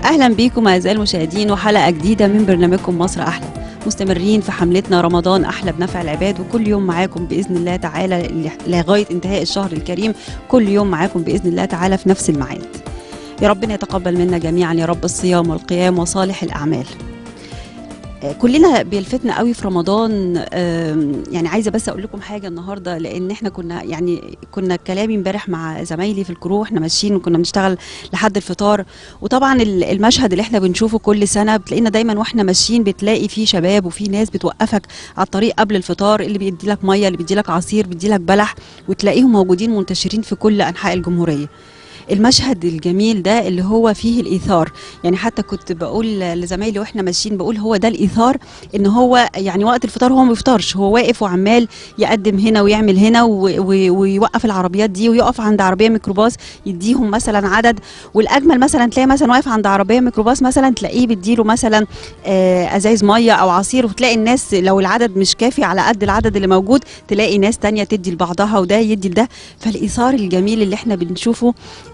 اهلا بيكم اعزائي المشاهدين وحلقه جديده من برنامجكم مصر احلى مستمرين في حملتنا رمضان احلى بنفع العباد وكل يوم معاكم باذن الله تعالى لغايه انتهاء الشهر الكريم كل يوم معاكم باذن الله تعالى في نفس الميعاد يا ربنا يتقبل منا جميعا يا رب الصيام والقيام وصالح الاعمال كلنا بيلفتنا قوي في رمضان يعني عايزه بس اقول لكم حاجه النهارده لان احنا كنا يعني كنا كلامي امبارح مع زمايلي في الكرو احنا ماشيين وكنا بنشتغل لحد الفطار وطبعا المشهد اللي احنا بنشوفه كل سنه بتلاقينا دايما واحنا ماشيين بتلاقي في شباب وفي ناس بتوقفك على الطريق قبل الفطار اللي بيدي لك ميه اللي بيدي لك عصير بيدي لك بلح وتلاقيهم موجودين منتشرين في كل انحاء الجمهوريه المشهد الجميل ده اللي هو فيه الايثار يعني حتى كنت بقول لزمايلي واحنا ماشيين بقول هو ده الايثار ان هو يعني وقت الفطار هو ما بيفطرش هو واقف وعمال يقدم هنا ويعمل هنا ويوقف العربيات دي ويقف عند عربيه ميكروباص يديهم مثلا عدد والاجمل مثلا تلاقي مثلا واقف عند عربيه ميكروباص مثلا تلاقيه بيديله مثلا ازايز ميه او عصير وتلاقي الناس لو العدد مش كافي على قد العدد اللي موجود تلاقي ناس تانية تدي لبعضها وده يدي لده فالايثار الجميل اللي احنا بنشوفه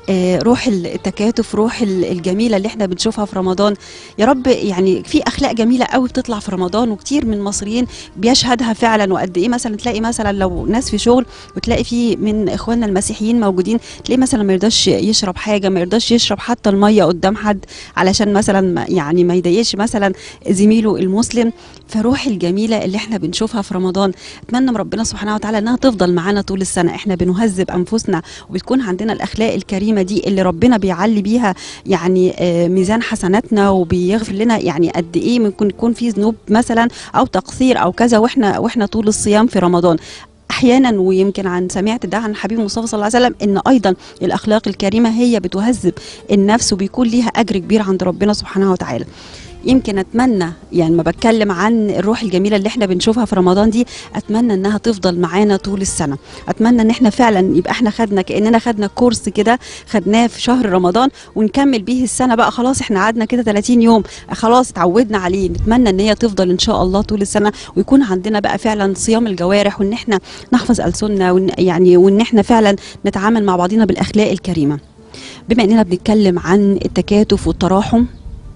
روح التكاتف روح الجميله اللي احنا بنشوفها في رمضان يا رب يعني في اخلاق جميله قوي بتطلع في رمضان وكتير من المصريين بيشهدها فعلا وقد ايه مثلا تلاقي مثلا لو ناس في شغل وتلاقي في من اخواننا المسيحيين موجودين تلاقي مثلا ما يرضاش يشرب حاجه ما يرضاش يشرب حتى الميه قدام حد علشان مثلا يعني ما يضايقش مثلا زميله المسلم فروح الجميله اللي احنا بنشوفها في رمضان اتمنى من ربنا سبحانه وتعالى انها تفضل معانا طول السنه احنا بنهذب انفسنا وبتكون عندنا الاخلاق الكريمه دي اللي ربنا بيعلي بيها يعني ميزان حسناتنا وبيغفر لنا يعني قد ايه ممكن يكون في ذنوب مثلا او تقصير او كذا واحنا واحنا طول الصيام في رمضان احيانا ويمكن عن سمعت ده عن حبيب المصطفى صلى الله عليه وسلم ان ايضا الاخلاق الكريمه هي بتهذب النفس وبيكون ليها اجر كبير عند ربنا سبحانه وتعالى يمكن اتمنى يعني ما بتكلم عن الروح الجميله اللي احنا بنشوفها في رمضان دي اتمنى انها تفضل معانا طول السنه اتمنى ان احنا فعلا يبقى احنا خدنا كاننا خدنا كورس كده خدناه في شهر رمضان ونكمل بيه السنه بقى خلاص احنا قعدنا كده 30 يوم خلاص اتعودنا عليه نتمنى ان هي تفضل ان شاء الله طول السنه ويكون عندنا بقى فعلا صيام الجوارح وان احنا نحفظ السنه وإن يعني وان احنا فعلا نتعامل مع بعضنا بالاخلاق الكريمه بما اننا بنتكلم عن التكاتف والتراحم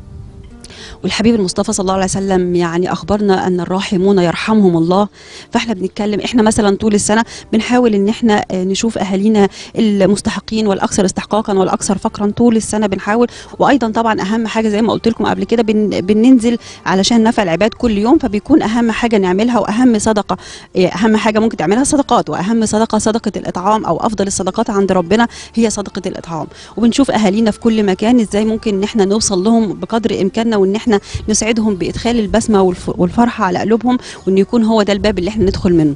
والحبيب المصطفى صلى الله عليه وسلم يعني اخبرنا ان الراحمون يرحمهم الله فاحنا بنتكلم احنا مثلا طول السنه بنحاول ان احنا نشوف اهالينا المستحقين والاكثر استحقاقا والاكثر فقرا طول السنه بنحاول وايضا طبعا اهم حاجه زي ما قلت لكم قبل كده بن بننزل علشان نفع العباد كل يوم فبيكون اهم حاجه نعملها واهم صدقه اهم حاجه ممكن تعملها الصدقات واهم صدقه صدقه الاطعام او افضل الصدقات عند ربنا هي صدقه الاطعام وبنشوف اهالينا في كل مكان ازاي ممكن ان احنا نوصل لهم بقدر امكاننا وان احنا نسعدهم بادخال البسمه والفرحه على قلوبهم وان يكون هو ده الباب اللي احنا ندخل منه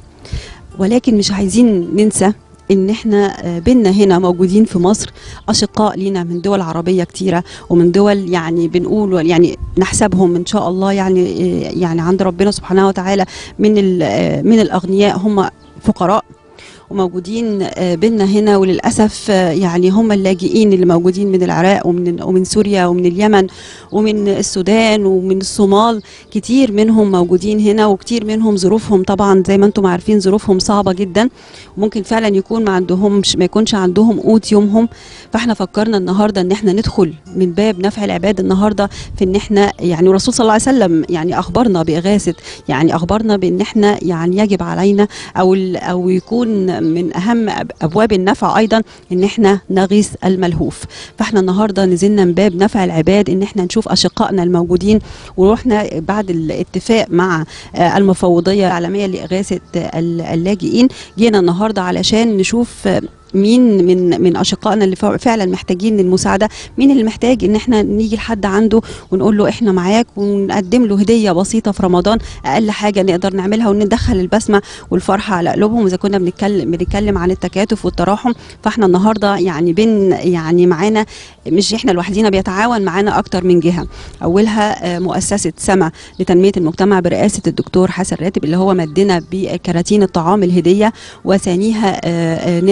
ولكن مش عايزين ننسى ان احنا بينا هنا موجودين في مصر اشقاء لينا من دول عربيه كتيره ومن دول يعني بنقول يعني نحسبهم ان شاء الله يعني يعني عند ربنا سبحانه وتعالى من من الاغنياء هم فقراء وموجودين بينا هنا وللاسف يعني هم اللاجئين اللي موجودين من العراق ومن ومن سوريا ومن اليمن ومن السودان ومن الصومال كتير منهم موجودين هنا وكتير منهم ظروفهم طبعا زي ما انتم عارفين ظروفهم صعبه جدا وممكن فعلا يكون ما عندهمش ما يكونش عندهم قوت يومهم فاحنا فكرنا النهارده ان احنا ندخل من باب نفع العباد النهارده في ان احنا يعني الرسول صلى الله عليه وسلم يعني اخبرنا باغاثه يعني اخبرنا بان احنا يعني يجب علينا او او يكون من اهم ابواب النفع ايضا ان احنا نغيث الملهوف فاحنا النهارده نزلنا من باب نفع العباد ان احنا نشوف اشقائنا الموجودين ورحنا بعد الاتفاق مع المفوضيه العالميه لاغاثه اللاجئين جينا النهارده علشان نشوف مين من من اشقائنا اللي فعلا محتاجين المساعده مين اللي محتاج ان احنا نيجي لحد عنده ونقول له احنا معاك ونقدم له هديه بسيطه في رمضان اقل حاجه نقدر نعملها وندخل البسمه والفرحه على قلوبهم اذا كنا بنتكلم بنتكلم عن التكاتف والتراحم فاحنا النهارده يعني بين يعني معانا مش احنا لوحدينا بيتعاون معانا اكتر من جهه اولها مؤسسه سما لتنميه المجتمع برئاسه الدكتور حسن راتب اللي هو مدنا بكراتين الطعام الهديه وثانيها نادي 6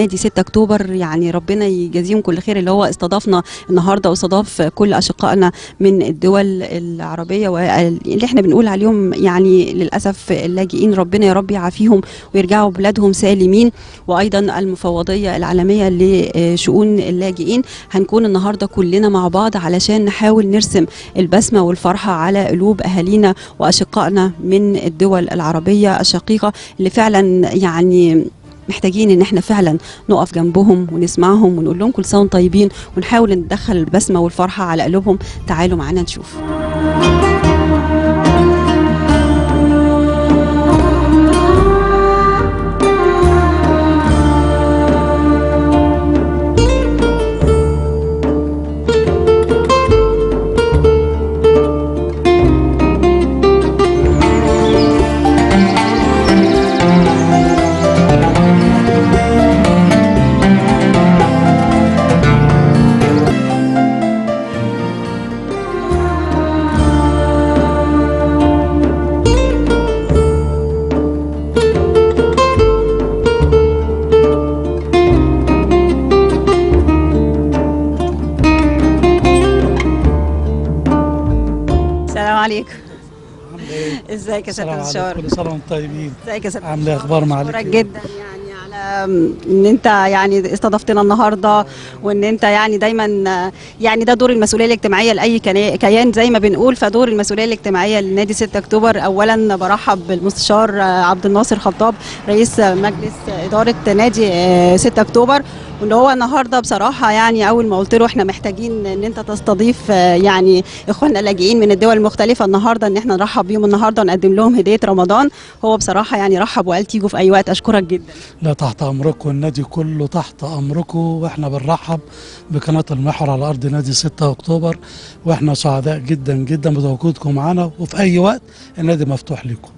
اكتوبر يعني ربنا يجازيهم كل خير اللي هو استضافنا النهارده واستضاف كل اشقائنا من الدول العربيه واللي احنا بنقول عليهم يعني للاسف اللاجئين ربنا يا رب يعافيهم ويرجعوا بلادهم سالمين وايضا المفوضيه العالميه لشؤون اللاجئين هنكون النهارده كلنا مع بعض علشان نحاول نرسم البسمه والفرحه على قلوب اهالينا واشقائنا من الدول العربيه الشقيقه اللي فعلا يعني محتاجين ان احنا فعلا نقف جنبهم ونسمعهم ونقول لهم كل سنه وانتم طيبين ونحاول ندخل البسمه والفرحه على قلوبهم تعالوا معانا نشوف السلام عليكم ازيك يا السلام سياده عليكم الشهر كل سنه وانتم طيبين ازيك يا سياده عامله اخبار معلش بشكرك جدا يعني على ان انت يعني استضفتنا النهارده وان انت يعني دايما يعني ده دور المسؤوليه الاجتماعيه لاي كنا- كيان زي ما بنقول فدور المسؤوليه الاجتماعيه لنادي 6 اكتوبر اولا برحب بالمستشار عبد الناصر خطاب رئيس مجلس اداره نادي 6 اكتوبر وان هو النهارده بصراحه يعني اول ما قلت له احنا محتاجين ان انت تستضيف يعني اخواننا اللاجئين من الدول المختلفه النهارده ان احنا نرحب بيهم النهارده ونقدم لهم هديه رمضان هو بصراحه يعني رحب وقال تيجوا في اي وقت اشكرك جدا لا تحت امركم النادي كله تحت امركم واحنا بنرحب بقناه المحور على ارض نادي 6 اكتوبر واحنا سعداء جدا جدا بتواجدكم معانا وفي اي وقت النادي مفتوح لكم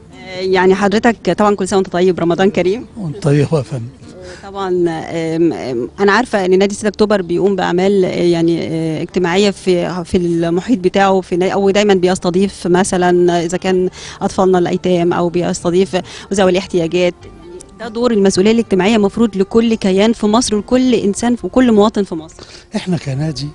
يعني حضرتك طبعا كل سنه وانت طيب رمضان كريم وانت طيب يا فندم طبعا آم، آم، انا عارفه ان نادي 6 اكتوبر بيقوم باعمال آه، يعني آه، اجتماعيه في في المحيط بتاعه في نا- او دايما بيستضيف مثلا اذا كان اطفالنا الايتام او بيستضيف ذوي الاحتياجات ده دور المسؤوليه الاجتماعيه مفروض لكل كيان في مصر ولكل انسان وكل مواطن في مصر احنا كنادي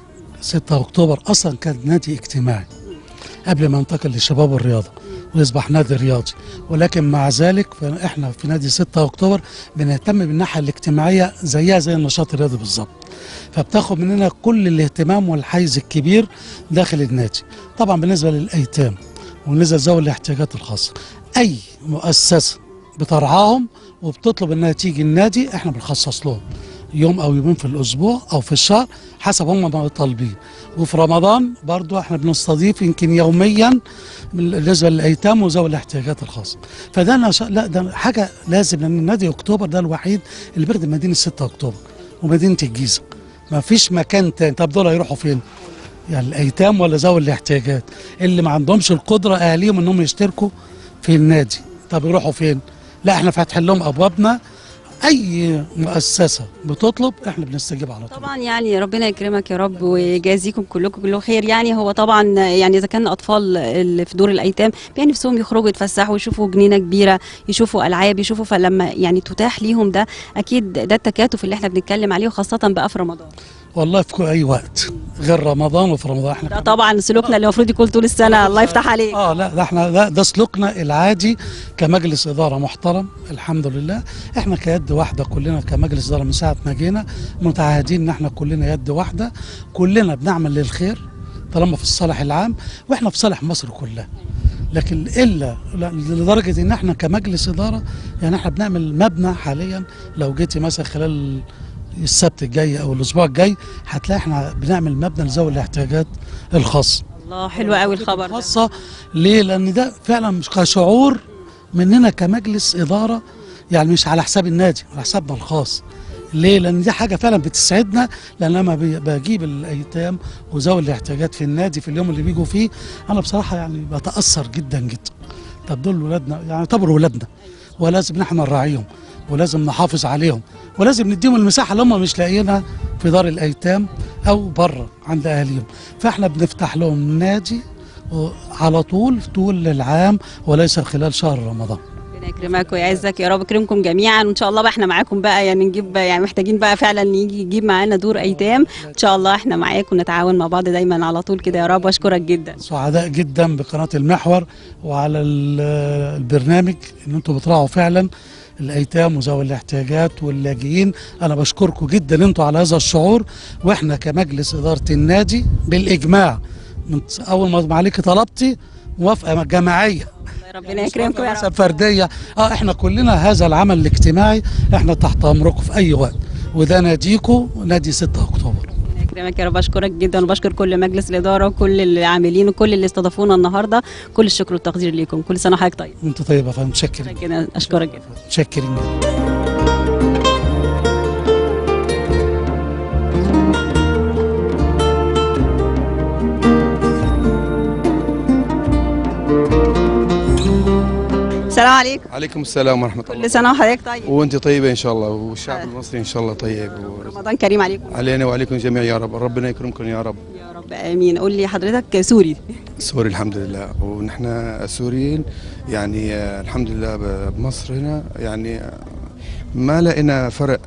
6 اكتوبر اصلا كان نادي اجتماعي قبل ما ننتقل للشباب والرياضه ويصبح نادي رياضي ولكن مع ذلك احنا في نادي 6 اكتوبر بنهتم بالناحيه الاجتماعيه زيها زي النشاط الرياضي بالظبط فبتاخد مننا كل الاهتمام والحيز الكبير داخل النادي طبعا بالنسبه للايتام وبالنسبه لذوي الاحتياجات الخاصه اي مؤسسه بترعاهم وبتطلب انها تيجي النادي احنا بنخصص لهم يوم او يومين في الاسبوع او في الشهر حسب هم ما طالبين وفي رمضان برضو احنا بنستضيف يمكن يوميا بالنسبه للايتام وذوي الاحتياجات الخاصه فده نشا... لا ده حاجه لازم لان نادي اكتوبر ده الوحيد اللي بيخدم مدينه 6 اكتوبر ومدينه الجيزه ما فيش مكان تاني طب دول هيروحوا فين؟ يعني الايتام ولا ذوي الاحتياجات اللي ما عندهمش القدره اهاليهم انهم يشتركوا في النادي طب يروحوا فين؟ لا احنا فاتحين لهم ابوابنا اي مؤسسه بتطلب احنا بنستجيب على طول طبعا يعني ربنا يكرمك يا رب ويجازيكم كلكم كله خير يعني هو طبعا يعني اذا كان اطفال اللي في دور الايتام يعني نفسهم يخرجوا يتفسحوا يشوفوا جنينه كبيره يشوفوا العاب يشوفوا فلما يعني تتاح ليهم ده اكيد ده التكاتف اللي احنا بنتكلم عليه وخاصه بقى في رمضان والله في كل اي وقت غير رمضان وفي رمضان احنا ده كمان- طبعا سلوكنا اللي المفروض يكون طول السنه الله يفتح عليك اه لا ده احنا ده, ده سلوكنا العادي كمجلس اداره محترم الحمد لله احنا كيد واحده كلنا كمجلس اداره من ساعه ما جينا متعهدين ان احنا كلنا يد واحده كلنا بنعمل للخير طالما في الصالح العام واحنا في صالح مصر كلها لكن الا لا- لدرجه ان احنا كمجلس اداره يعني احنا بنعمل مبنى حاليا لو جيتي مثلا خلال السبت الجاي او الاسبوع الجاي هتلاقي احنا بنعمل مبنى لذوي الاحتياجات الخاصه الله حلو قوي الخبر ده خاصة ليه؟ لأن ده فعلا مش كشعور مننا كمجلس إدارة يعني مش على حساب النادي على حسابنا الخاص ليه؟ لأن دي حاجة فعلا بتسعدنا لأن لما بي- بجيب الأيتام وذوي الاحتياجات في النادي في اليوم اللي بيجوا فيه أنا بصراحة يعني بتأثر جدا جدا طب دول ولادنا يعني يعتبروا ولادنا ولازم نحن نراعيهم ولازم نحافظ عليهم ولازم نديهم المساحة اللي هم مش لاقيينها في دار الأيتام أو بره عند أهاليهم فإحنا بنفتح لهم نادي على طول طول العام وليس خلال شهر رمضان ربنا يكرمك ويعزك يا رب يكرمكم جميعا وان شاء الله بقى احنا معاكم بقى يعني نجيب يعني محتاجين بقى فعلا يجي يجيب معانا دور ايتام ان شاء الله احنا معاك ونتعاون مع بعض دايما على طول كده يا رب واشكرك جدا سعداء جدا بقناه المحور وعلى ال- البرنامج ان انتم بتراعوا فعلا الايتام وذوي الاحتياجات واللاجئين انا بشكركم جدا انتم على هذا الشعور واحنا كمجلس اداره النادي بالاجماع من اول ما معاليك طلبتي موافقه جماعيه ربنا يكرمكم يا حسب رب فرديه اه احنا كلنا هذا العمل الاجتماعي احنا تحت امركم في اي وقت وده ناديكم نادي 6 اكتوبر ربنا يكرمك يا رب اشكرك جدا وبشكر كل مجلس الاداره وكل العاملين وكل اللي استضافونا النهارده كل الشكر والتقدير ليكم كل سنه وحضرتك طيب انت طيب يا فندم متشكرين كده اشكرك جدا متشكرين جدا السلام عليكم عليكم السلام ورحمة الله كل سنه وحضرتك طيب وانت طيبة ان شاء الله والشعب المصري ان شاء الله طيب و- رمضان كريم عليكم علينا وعليكم جميعا يا رب ربنا يكرمكم يا رب يا رب امين قول لي حضرتك سوري سوري الحمد لله ونحن السوريين يعني آه، الحمد لله ب- بمصر هنا يعني آه، ما لقينا فرق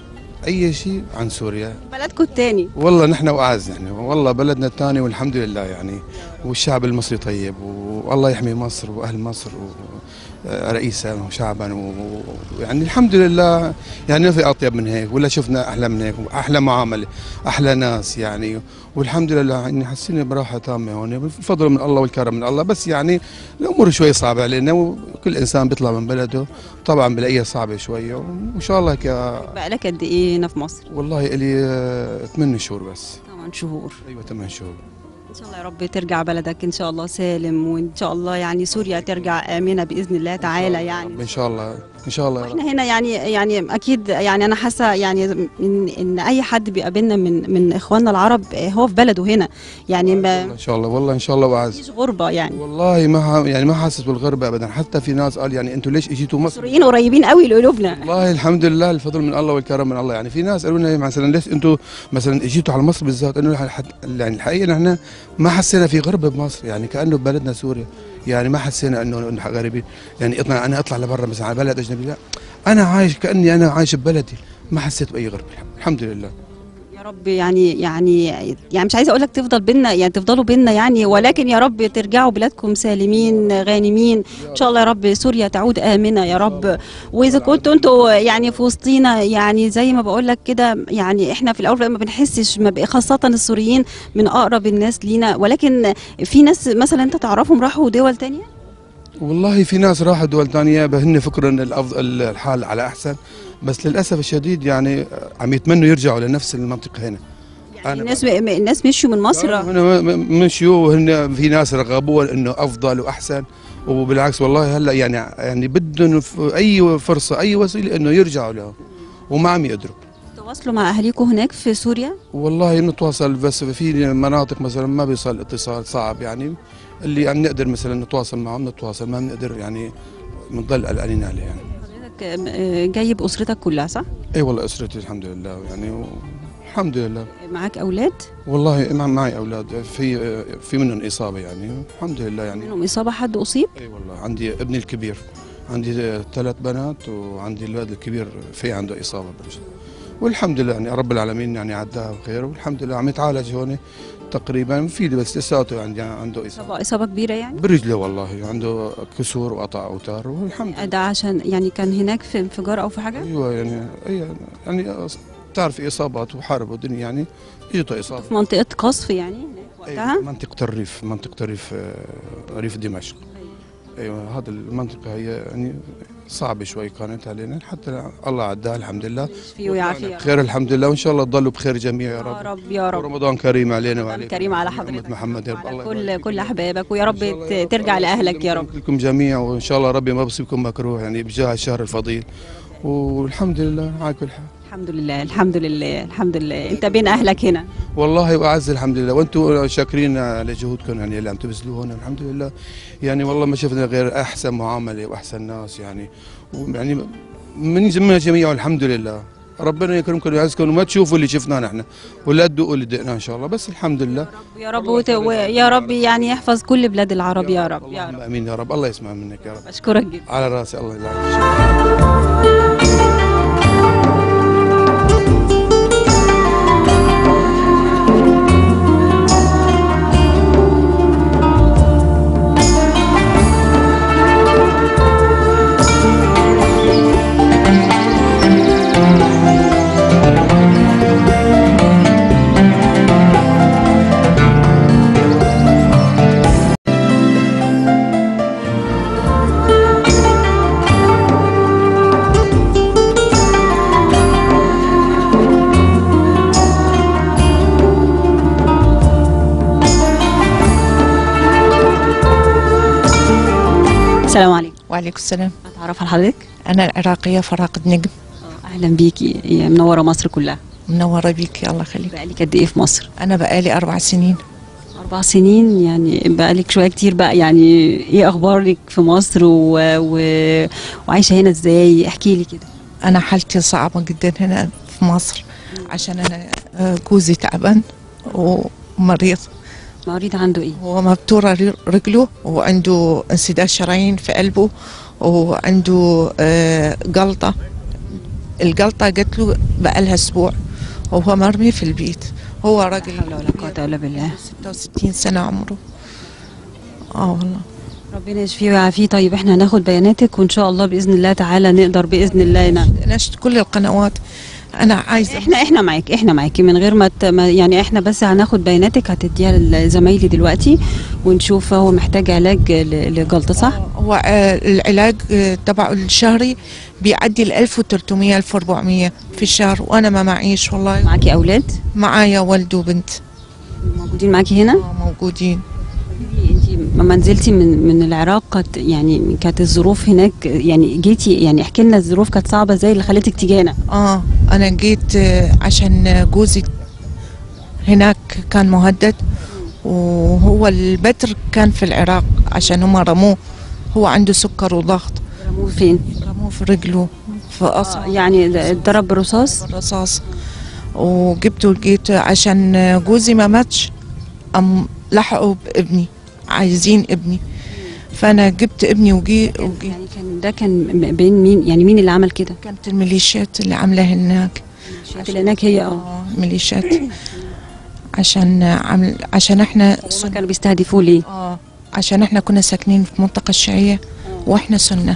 اي شيء عن سوريا بلدكم التاني والله نحن واعز يعني والله بلدنا الثاني والحمد لله يعني والشعب المصري طيب والله يحمي مصر واهل مصر ورئيسها وشعبا و- ويعني الحمد لله يعني ما في اطيب من هيك ولا شفنا احلى من هيك احلى معامله احلى ناس يعني والحمد لله يعني حسينا براحه تامه هون الفضل من الله والكرم من الله بس يعني الامور شوي صعبه علينا وكل انسان بيطلع من بلده طبعا بلاقيها صعبه شويه وان شاء الله ك بقالك قد ايه هنا في مصر والله لي 8 شهور بس 8 شهور ايوه 8 شهور ان شاء الله يا رب ترجع بلدك ان شاء الله سالم وان شاء الله يعني سوريا ترجع امنه باذن الله تعالى يعني ان شاء الله ان شاء الله يا رب احنا هنا يعني يعني اكيد يعني انا حاسه يعني ان ان اي حد بيقابلنا من من اخواننا العرب هو في بلده هنا يعني ما ان شاء الله والله ان شاء الله وعز فيش غربه يعني والله ما ح- يعني ما حاسس بالغربه ابدا حتى في ناس قال يعني انتم ليش اجيتوا مصر السوريين قريبين قوي لقلوبنا والله الحمد لله الفضل من الله والكرم من الله يعني في ناس قالوا لنا مثلا ليش انتم مثلا اجيتوا على مصر بالذات انه الح- يعني الحقيقه نحن ما حسينا في غربه بمصر يعني كانه ببلدنا سوريا يعني ما حسينا انه انه غريبين يعني اطلع انا اطلع لبرا مثلا على بلد اجنبي لا انا عايش كاني انا عايش ببلدي ما حسيت باي غربه الحمد لله يا رب يعني يعني يعني مش عايزه اقول لك تفضل بينا يعني تفضلوا بينا يعني ولكن يا رب ترجعوا بلادكم سالمين غانمين ان شاء الله يا رب سوريا تعود امنه يا رب واذا كنتوا انتوا يعني في وسطينا يعني زي ما بقول لك كده يعني احنا في الاول ما بنحسش ما بق- خاصه السوريين من اقرب الناس لينا ولكن في ناس مثلا انت تعرفهم راحوا دول تانية والله في ناس راحوا دول ثانية هن فكروا ان الافضل الحال على احسن بس للاسف الشديد يعني عم يتمنوا يرجعوا لنفس المنطقة هنا يعني أنا الناس الناس مشوا من مصر هنا مشيوا وهن في ناس رغبوا انه افضل واحسن وبالعكس والله هلا يعني يعني بدهم ف- اي فرصة اي وسيلة انه يرجعوا له وما عم يقدروا تواصلوا مع اهاليكم هناك في سوريا والله نتواصل بس في مناطق مثلا ما بيصل اتصال صعب يعني اللي يعني نقدر مثلا نتواصل معهم نتواصل ما بنقدر يعني بنضل قلقانين عليه يعني حضرتك آه، جاي باسرتك كلها صح اي والله اسرتي الحمد لله يعني و... الحمد لله معاك اولاد والله مع- معي اولاد في في منهم اصابه يعني الحمد لله يعني منهم اصابه حد اصيب اي والله عندي ابني الكبير عندي ثلاث بنات وعندي الولد الكبير في عنده اصابه برجل والحمد لله يعني رب العالمين يعني عداها بخير والحمد لله عم يتعالج هون تقريبا في بس لساته عندي عنده اصابه اصابه اصابه كبيره يعني برجله والله عنده كسور وقطع اوتار والحمد لله ده عشان يعني كان هناك في انفجار او في حاجه ايوه يعني أي يعني بتعرفي اصابات وحرب ودنيا يعني اجته اصابه في منطقه قصف يعني وقتها أيوة منطقة الريف منطقة الريف آه، ريف دمشق ايوه هذا المنطقة هي يعني صعبة شوي كانت علينا حتى الله عداها الحمد لله فيه ويعافيه يا رب. بخير الحمد لله وان شاء الله تضلوا بخير جميع يا يا رب رب يا رب ورمضان كريم علينا رمضان وعليكم كريم على أمة حضرتك محمد يا رب وعلى الله كل يبارك كل فيكم. احبابك ويا إن رب شاء الله ت- يا رب ترجع الله لاهلك يا يسلمكم رب كلكم جميع وان شاء الله ربي ما بصيبكم مكروه يعني بجاه الشهر الفضيل والحمد لله على كل حال الحمد لله الحمد لله الحمد لله انت بين اهلك هنا والله واعز الحمد لله وانتم شاكرين على جهودكم يعني اللي عم تبذلوه هنا الحمد لله يعني والله ما شفنا غير احسن معامله واحسن ناس يعني ويعني من من الجميع والحمد لله ربنا يكرمكم ويعزكم وما تشوفوا اللي شفناه نحن ولا تدوقوا اللي دقناه ان شاء الله بس الحمد لله يا رب وت... ويا رب يعني يحفظ كل بلاد العرب يا رب يا اللهم رب امين يا رب الله يسمع منك يا رب اشكرك جدا على راسي الله يلعنك السلام عليكم وعليكم السلام اتعرف على حضرتك أنا العراقية فراقد نجم اهلا بيكي يا منوره مصر كلها منورة بيكي الله يخليك بقالك قد ايه في مصر أنا بقالي أربع سنين أربع سنين يعني بقالك شوية كتير بقى يعني إيه أخبارك في مصر و... و... وعايشة هنا إزاي احكي لي كده أنا حالتي صعبة جدا هنا في مصر عشان أنا آه، جوزي تعبان ومريض مريض عنده إيه؟ هو مبتورة ر- رجله وعنده انسداد شرايين في قلبه وعنده آه، جلطة الجلطة جات له بقالها أسبوع وهو مرمي في البيت هو راجل لا حول ولا قوة إلا بالله 66 سنة عمره اه والله ربنا يشفيه ويعافيه طيب احنا هناخد بياناتك وإن شاء الله بإذن الله تعالى نقدر بإذن الله ن... نشت كل القنوات انا عايزه احنا احنا معاك احنا معاكي من غير ما, ت... ما يعني احنا بس هناخد بياناتك هتديها لزمايلي دلوقتي ونشوف هو محتاج علاج ل- لجلطة صح؟ هو آه، العلاج آه، تبعه الشهري بيعدي ال 1300 1400 في الشهر وانا ما معيش والله معاكي أولاد معايا ولد وبنت موجودين معاكي هنا؟ آه، موجودين انت لما نزلتي من من العراق كانت يعني كانت الظروف هناك يعني جيتي يعني احكي لنا الظروف كانت صعبه ازاي اللي خلتك تيجي هنا اه انا جيت آه، عشان جوزي هناك كان مهدد وهو البتر كان في العراق عشان هم رموه هو عنده سكر وضغط رموه فين؟ رموه في رجله في آه أصبع يعني ده اتضرب برصاص رصاص وجبته لقيت عشان جوزي ما ماتش أم لحقوا بابني عايزين ابني فانا جبت ابني وجي وجي يعني كان ده كان م- بين مين يعني مين اللي عمل كده؟ كانت الميليشيات اللي عامله هناك اللي هناك هي اه اه ميليشيات عشان عمل عشان احنا هم سنة كانوا بيستهدفوه ليه؟ اه عشان احنا كنا ساكنين في منطقة الشيعية واحنا سنة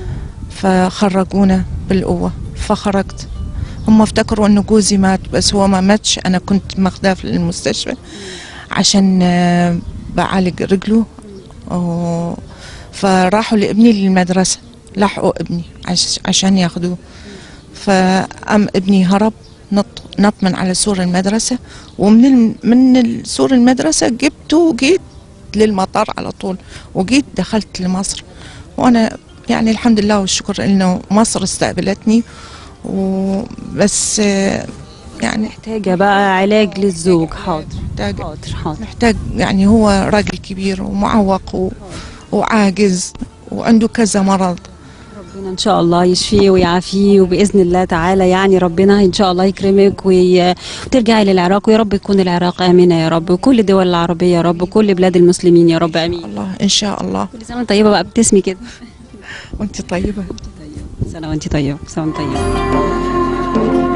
فخرجونا بالقوة فخرجت هم افتكروا انه جوزي مات بس هو ما ماتش انا كنت ماخداه في المستشفى عشان آه، بعالج رجله و- فراحوا لابني للمدرسة لحقوا ابني عش عشان ياخدوه فأم ابني هرب نط نط من على سور المدرسة ومن ال- من ال- سور المدرسة جبته وجيت للمطار على طول وجيت دخلت لمصر وانا يعني الحمد لله والشكر انه مصر استقبلتني وبس آه، يعني محتاجه بقى علاج للزوج حاضر محتاج حاضر حاضر محتاج يعني هو راجل كبير ومعوق و- وعاجز وعنده كذا مرض ربنا ان شاء الله يشفيه ويعافيه وباذن الله تعالى يعني ربنا ان شاء الله يكرمك وي- وترجعي للعراق ويا رب تكون العراق امنه يا رب وكل الدول العربيه يا رب وكل بلاد المسلمين يا رب امين الله ان شاء الله كل سنه وانت طيبه بقى بتسمي كده وانت طيبه سنه وانت طيبه سنه وانت طيبه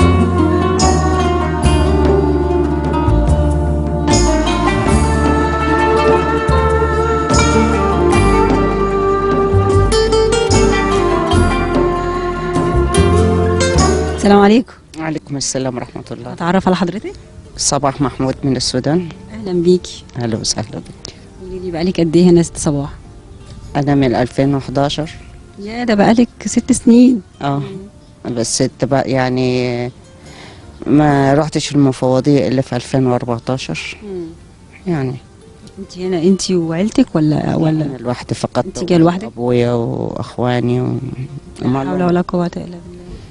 السلام عليكم وعليكم السلام ورحمة الله اتعرف على حضرتك صباح محمود من السودان اهلا بيكي أهلا وسهلا بك قولي لي بقالك قد ايه هنا يا ست صباح أنا من 2011 يا ده بقالك ست سنين اه بس تبقى يعني ما رحتش المفوضية إلا في 2014 يعني انت هنا انت وعيلتك ولا ولا أنا لوحدي فقط أنت جاية لوحدك؟ أبويا وأخواني و... لا حول ولا قوه الا بالله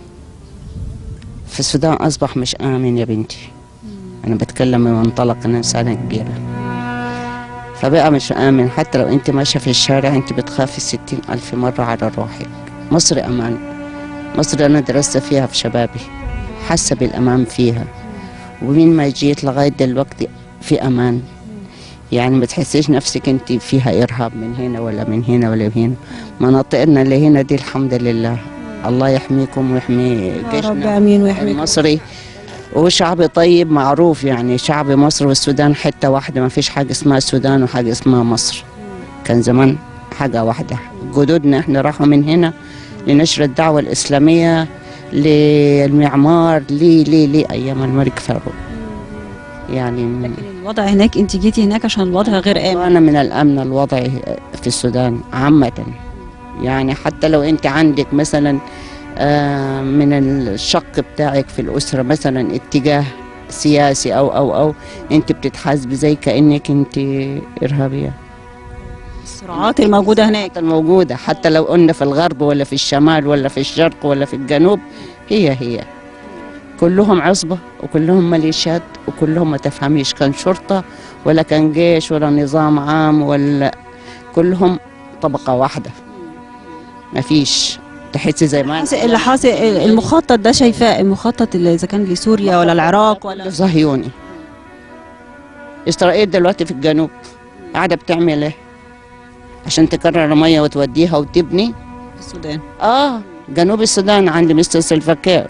في السودان أصبح مش آمن يا بنتي أنا بتكلم من منطلق أنا إنسانة كبيرة فبقى مش آمن حتى لو أنت ماشية في الشارع أنت بتخافي ستين ألف مرة على روحك مصر أمان مصر أنا درست فيها في شبابي حاسة بالأمان فيها ومن ما جيت لغاية دلوقتي في أمان يعني ما تحسيش نفسك انت فيها إرهاب من هنا ولا من هنا ولا من هنا مناطقنا اللي هنا دي الحمد لله الله يحميكم ويحمي يا رب جيشنا امين ويحميكم المصري وشعب طيب معروف يعني شعب مصر والسودان حتة واحدة ما فيش حاجة اسمها السودان وحاجة اسمها مصر كان زمان حاجة واحدة جدودنا احنا راحوا من هنا لنشر الدعوة الإسلامية للمعمار لي لي لي أيام الملك فاروق يعني من الوضع هناك انت جيتي هناك عشان الوضع غير امن وأنا من الأمن الوضعي في السودان عامة يعني حتى لو أنت عندك مثلا آه، من الشق بتاعك في الأسرة مثلا اتجاه سياسي أو أو أو أنت بتتحاسبي زي كأنك أنت إرهابية الصراعات الموجوده هناك حتى الموجودة حتى لو قلنا في الغرب ولا في الشمال ولا في الشرق ولا في الجنوب هي هي كلهم عصبة وكلهم ميليشيات وكلهم ما تفهميش كان شرطة ولا كان جيش ولا نظام عام ولا كلهم طبقة واحدة ما فيش تحسي زي ما حاصل- اللي حاصل المخطط ده شايفاه المخطط اللي اذا كان لسوريا ولا العراق ولا صهيوني إسرائيل دلوقتي في الجنوب قاعدة بتعمل إيه عشان تكرر مية وتوديها وتبني في السودان اه جنوب السودان عند مستر سلفاكير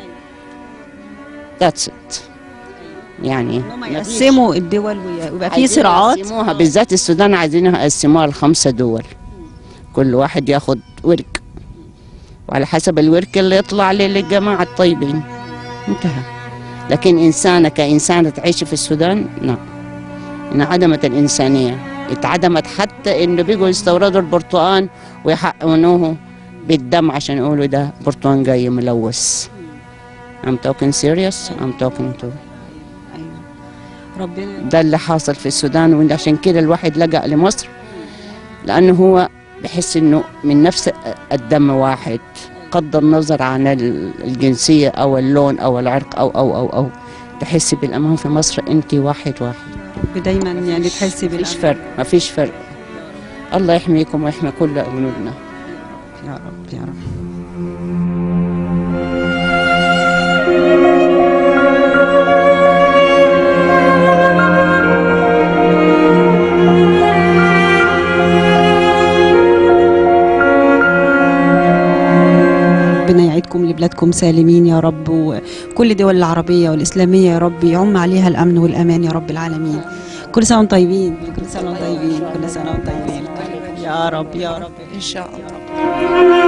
ذاتس ات يعني هم مفيش. يقسموا الدول وي- ويبقى في عايزين صراعات يقسموها بالذات السودان عايزين يقسموها لخمسة دول كل واحد ياخد ورك وعلى حسب الورك اللي يطلع لي للجماعة الطيبين انتهى لكن إنسانة كإنسانة تعيش في السودان لا انعدمت الإنسانية اتعدمت حتى إنه بيجوا يستوردوا البرتقال ويحقنوه بالدم عشان يقولوا ده برتقال جاي ملوث I'm talking serious I'm talking to ايوه ربنا ده اللي حاصل في السودان وعشان كده الواحد لجأ لمصر لأنه هو بحس إنه من نفس الدم واحد قدر النظر عن ال- الجنسية أو اللون أو العرق أو أو أو أو تحسي بالأمان في مصر أنت واحد واحد دايما يعني تحسي مفيش بالأمان فرق مفيش فرق الله يحميكم ويحمي كل جنودنا يا رب يا رب ربنا يعيدكم لبلادكم سالمين يا رب وكل الدول العربية والإسلامية يا رب يعم عليها الأمن والأمان يا رب العالمين كل سنة وانتم طيبين كل سنة وانتم طيبين كل سنة وانتم طيبين يا رب يا رب إن شاء الله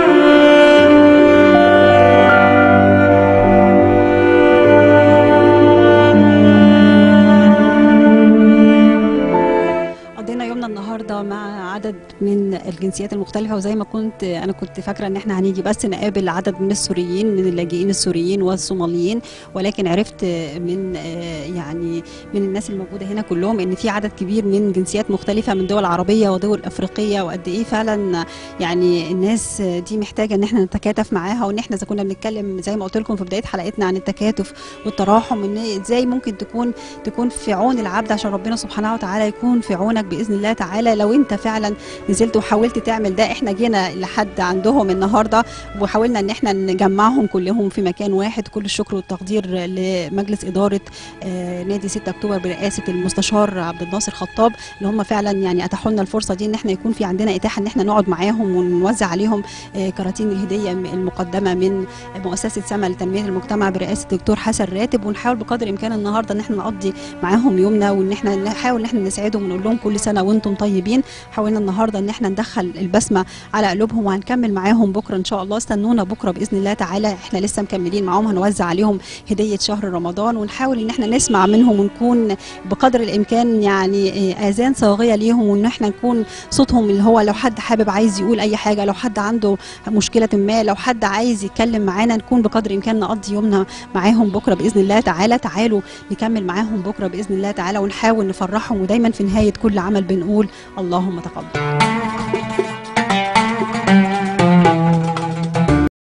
قضينا يومنا النهارده مع عدد من الجنسيات المختلفه وزي ما كنت انا كنت فاكره ان احنا هنيجي بس نقابل عدد من السوريين من اللاجئين السوريين والصوماليين ولكن عرفت من آه، يعني من الناس الموجوده هنا كلهم ان في عدد كبير من جنسيات مختلفه من دول عربيه ودول افريقيه وقد ايه فعلا يعني الناس دي محتاجه ان احنا نتكاتف معاها وان احنا اذا كنا بنتكلم زي ما قلت لكم في بدايه حلقتنا عن التكاتف والتراحم ان ازاي ممكن تكون تكون في عون العبد عشان ربنا سبحانه وتعالى يكون في عونك باذن الله تعالى لو انت فعلا نزلت وحاولت تعمل ده احنا جينا لحد عندهم النهارده وحاولنا ان احنا نجمعهم كلهم في مكان واحد كل الشكر والتقدير لمجلس اداره آه، نادي 6 اكتوبر برئاسه المستشار عبد الناصر خطاب اللي هم فعلا يعني اتاحوا لنا الفرصه دي ان احنا يكون في عندنا اتاحه ان احنا نقعد معاهم ونوزع عليهم آه، كراتين الهديه المقدمه من مؤسسه سما لتنميه المجتمع برئاسه الدكتور حسن راتب ونحاول بقدر الامكان النهارده ان احنا نقضي معاهم يومنا وان احنا نحاول ان احنا نسعدهم ونقول لهم كل سنه وانتم طيبين حاولنا النهارده ان احنا ندخل البسمه على قلوبهم وهنكمل معاهم بكره ان شاء الله استنونا بكره باذن الله تعالى احنا لسه مكملين معاهم هنوزع عليهم هديه شهر رمضان ونحاول ان احنا نسمع منهم ونكون بقدر الامكان يعني آه، اذان صاغيه ليهم وان احنا نكون صوتهم اللي هو لو حد حابب عايز يقول اي حاجه لو حد عنده مشكله ما لو حد عايز يتكلم معانا نكون بقدر الامكان نقضي يومنا معاهم بكره باذن الله تعالى تعالوا نكمل معاهم بكره باذن الله تعالى ونحاول نفرحهم ودايما في نهايه كل عمل بنقول اللهم تقبل